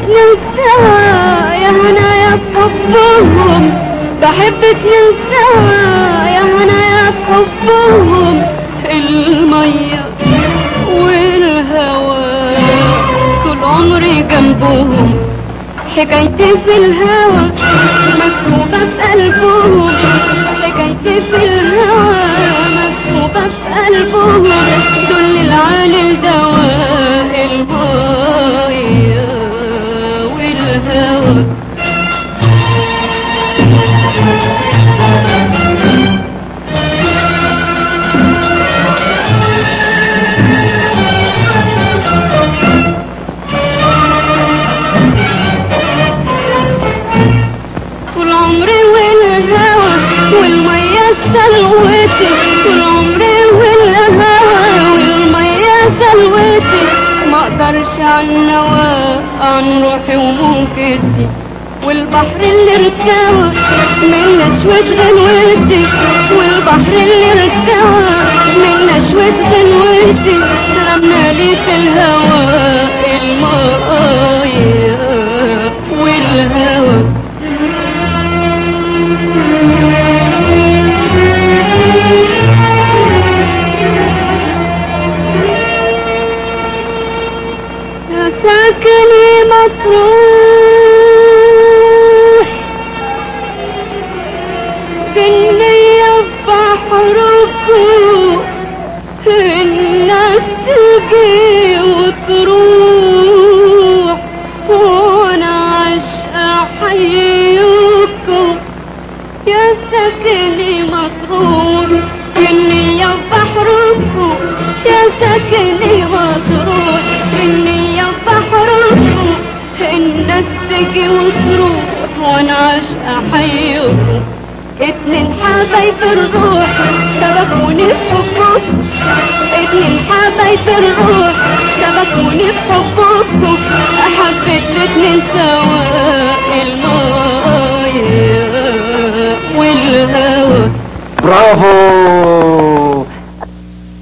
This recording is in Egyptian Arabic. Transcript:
اتنين سوا يا هنايا بحبهم بحب اتنين سوا يا هنايا بحبهم المية والهوى طول عمري جنبهم حكايتي في الهوى مكتوبة في قلبهم حكايتي في الهوى مكتوبة في قلبهم دول العالي الدواء المية والهوى طول عمري والهوى والمية سلوتي طول عمري والهوى والمية سلوتي ما اقدرش عن نوى عن روحي وموجتي والبحر اللي ارتوى من نشوة غنوتي والبحر اللي ارتوى من نشوة غنوتي رمنا لي في الهوى المايه والهوى يا ساكني مطروح كنية بحركم الناس تجي وتروح وانا عشقة احييكم يا ساكني مطروح النية بحركم يا ساكني مطروح النية بحركم الناس تجي وتروح وانا عشقة احييكم اتنين حبايب الروح شبكوني في حبكم اتنين حبايب الروح شبكوني في حبكم حبيت الاتنين سوا المايه والهوى برافو